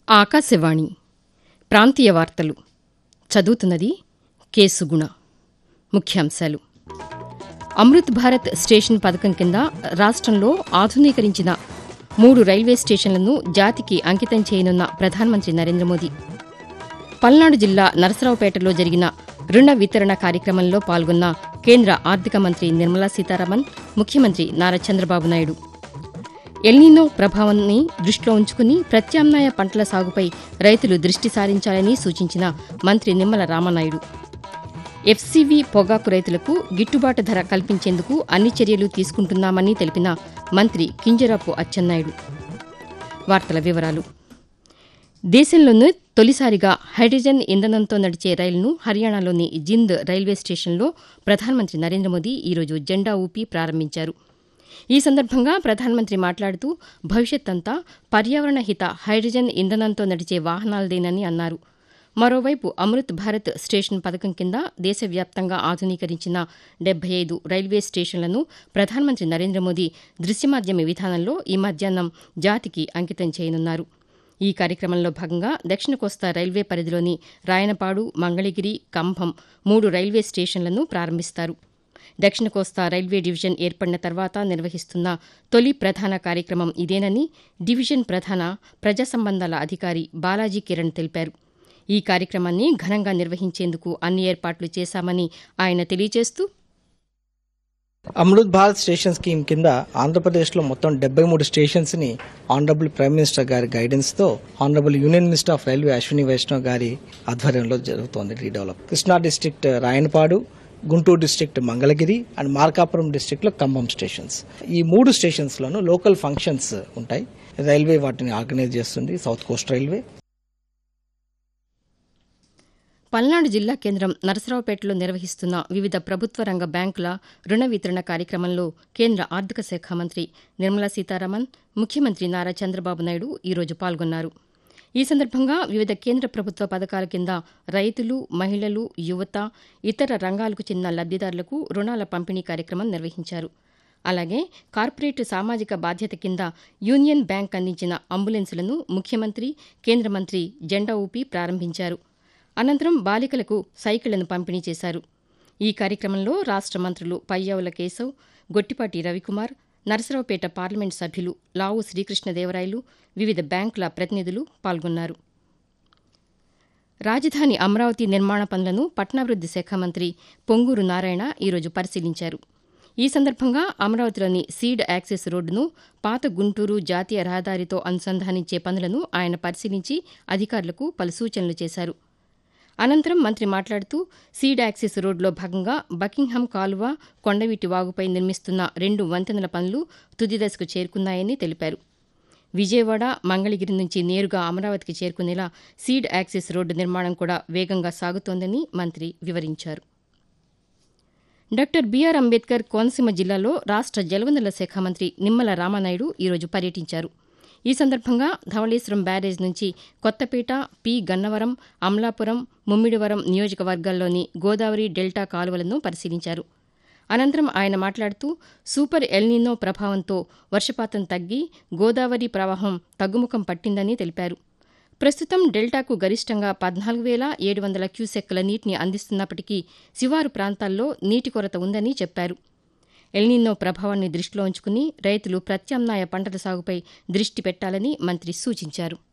ఆకాశవాణి ప్రాంతీయ వార్తలు చదువుతున్నది కె సుగుణ ముఖ్యాంశాలు అమృత్ భారత్ స్టేషన్ పథకం కింద రాష్ట్రంలో ఆధునీకరించిన మూడు రైల్వే స్టేషన్లను జాతికి అంకితం చేయనున్న ప్రధానమంత్రి నరేంద్ర మోదీ పల్నాడు జిల్లా నరసరావుపేటలో జరిగిన రుణ వితరణ కార్యక్రమంలో పాల్గొన్న కేంద్ర ఆర్థిక మంత్రి నిర్మలా సీతారామన్ ముఖ్యమంత్రి నారా చంద్రబాబు నాయుడు ఎల్నీనో ప్రభావాన్ని దృష్టిలో ఉంచుకుని ప్రత్యామ్నాయ పంటల సాగుపై రైతులు దృష్టి సారించాలని సూచించిన మంత్రి నిమ్మల రామనాయుడు ఎఫ్సీవీ పొగాకు రైతులకు గిట్టుబాటు ధర కల్పించేందుకు అన్ని చర్యలు తీసుకుంటున్నామని తెలిపిన మంత్రి కింజరాపు అచ్చెన్నాయుడు వార్తల వివరాలు దేశంలోనే తొలిసారిగా హైడ్రోజన్ ఇంధనంతో నడిచే రైలును హర్యానాలోని జింద్ రైల్వే స్టేషన్లో ప్రధానమంత్రి నరేంద్ర మోదీ ఈరోజు జెండా ఊపి ప్రారంభించారు ఈ సందర్భంగా ప్రధానమంత్రి మాట్లాడుతూ భవిష్యత్ అంతా పర్యావరణ హిత హైడ్రోజన్ ఇంధనంతో నడిచే వాహనాలదేనని అన్నారు మరోవైపు అమృత్ భారత్ స్టేషన్ పథకం కింద దేశవ్యాప్తంగా ఆధునీకరించిన డెబ్బై ఐదు రైల్వే స్టేషన్లను ప్రధానమంత్రి నరేంద్ర మోదీ దృశ్యమాధ్యమ విధానంలో ఈ మధ్యాహ్నం జాతికి అంకితం చేయనున్నారు ఈ కార్యక్రమంలో భాగంగా దక్షిణ కోస్తా రైల్వే పరిధిలోని రాయనపాడు మంగళగిరి కంభం మూడు రైల్వే స్టేషన్లను ప్రారంభిస్తారు దక్షిణ కోస్తా రైల్వే డివిజన్ ఏర్పడిన తర్వాత నిర్వహిస్తున్న తొలి ప్రధాన కార్యక్రమం ఇదేనని డివిజన్ ప్రధాన ప్రజా సంబంధాల అధికారి బాలాజీ కిరణ్ తెలిపారు ఈ కార్యక్రమాన్ని ఘనంగా నిర్వహించేందుకు అన్ని ఏర్పాట్లు చేశామని ఆయన తెలియజేస్తూ అమృత్ భారత్ స్టేషన్ స్కీమ్ కింద ఆంధ్రప్రదేశ్లో మొత్తం డెబ్బై మూడు స్టేషన్స్ ని ఆనరబుల్ ప్రైమ్ మినిస్టర్ గారి గైడెన్స్ తో honourable union minister of railway Ashwini Vaishnaw గారి ఆధ్వర్యంలో జరుగుతోంది redevelop Krishna district Rayanapadu Guntur district Mangalagiri and Markapuram district లో ఖమ్మం స్టేషన్స్ ఈ మూడు స్టేషన్స్ లోనూ లోకల్ ఫంక్షన్స్ ఉంటాయి రైల్వే వాటిని ఆర్గనైజ్ చేస్తుంది సౌత్ కోస్ట్ రైల్వే పల్నాడు జిల్లా కేంద్రం నరసరావుపేటలో నిర్వహిస్తున్న వివిధ ప్రభుత్వ రంగ బ్యాంకుల రుణ వితరణ కార్యక్రమంలో కేంద్ర ఆర్థిక శాఖ మంత్రి నిర్మలా సీతారామన్ ముఖ్యమంత్రి నారా చంద్రబాబు నాయుడు ఈరోజు పాల్గొన్నారు ఈ సందర్భంగా వివిధ కేంద్ర ప్రభుత్వ పథకాల కింద రైతులు మహిళలు యువత ఇతర రంగాలకు చెందిన లబ్దిదారులకు రుణాల పంపిణీ కార్యక్రమం నిర్వహించారు అలాగే కార్పొరేట్ సామాజిక బాధ్యత కింద యూనియన్ బ్యాంక్ అందించిన అంబులెన్సులను ముఖ్యమంత్రి కేంద్ర మంత్రి జెండా ఊపి ప్రారంభించారు అనంతరం బాలికలకు సైకిళ్లను పంపిణీ చేశారు ఈ కార్యక్రమంలో రాష్ట మంత్రులు పయ్యావుల కేశవ్ గొట్టిపాటి రవికుమార్ నరసరావుపేట పార్లమెంట్ సభ్యులు లావు శ్రీకృష్ణదేవరాయలు వివిధ బ్యాంకుల ప్రతినిధులు పాల్గొన్నారు రాజధాని అమరావతి నిర్మాణ పనులను పట్టణాభివృద్ది శాఖ మంత్రి పొంగూరు నారాయణ ఈరోజు పరిశీలించారు ఈ సందర్భంగా అమరావతిలోని సీడ్ యాక్సెస్ రోడ్డును పాత గుంటూరు జాతీయ రహదారితో అనుసంధానించే పనులను ఆయన పరిశీలించి అధికారులకు పలు సూచనలు చేశారు అనంతరం మంత్రి మాట్లాడుతూ సీడ్ యాక్సిస్ రోడ్లో భాగంగా బకింగ్హామ్ కాలువ కొండవీటి వాగుపై నిర్మిస్తున్న రెండు వంతెనల పనులు తుది దశకు చేరుకున్నాయని తెలిపారు విజయవాడ మంగళగిరి నుంచి నేరుగా అమరావతికి చేరుకునేలా సీడ్ యాక్సిస్ రోడ్డు నిర్మాణం కూడా వేగంగా సాగుతోందని మంత్రి వివరించారు డాక్టర్ బీఆర్ అంబేద్కర్ కోనసీమ జిల్లాలో రాష్ట జలవనరుల శాఖ మంత్రి నిమ్మల రామానాయుడు ఈరోజు పర్యటించారు ఈ సందర్భంగా ధవళేశ్వరం బ్యారేజ్ నుంచి కొత్తపేట పి గన్నవరం అమలాపురం ముమ్మిడివరం నియోజకవర్గాల్లోని గోదావరి డెల్టా కాలువలను పరిశీలించారు అనంతరం ఆయన మాట్లాడుతూ సూపర్ ఎల్నినో ప్రభావంతో వర్షపాతం తగ్గి గోదావరి ప్రవాహం తగ్గుముఖం పట్టిందని తెలిపారు ప్రస్తుతం డెల్టాకు గరిష్టంగా పద్నాలుగు వేల ఏడు వందల క్యూసెక్కుల నీటిని అందిస్తున్నప్పటికీ శివారు ప్రాంతాల్లో నీటి కొరత ఉందని చెప్పారు ఎల్నినో ప్రభావాన్ని దృష్టిలో ఉంచుకుని రైతులు ప్రత్యామ్నాయ పంటల సాగుపై దృష్టి పెట్టాలని మంత్రి సూచించారు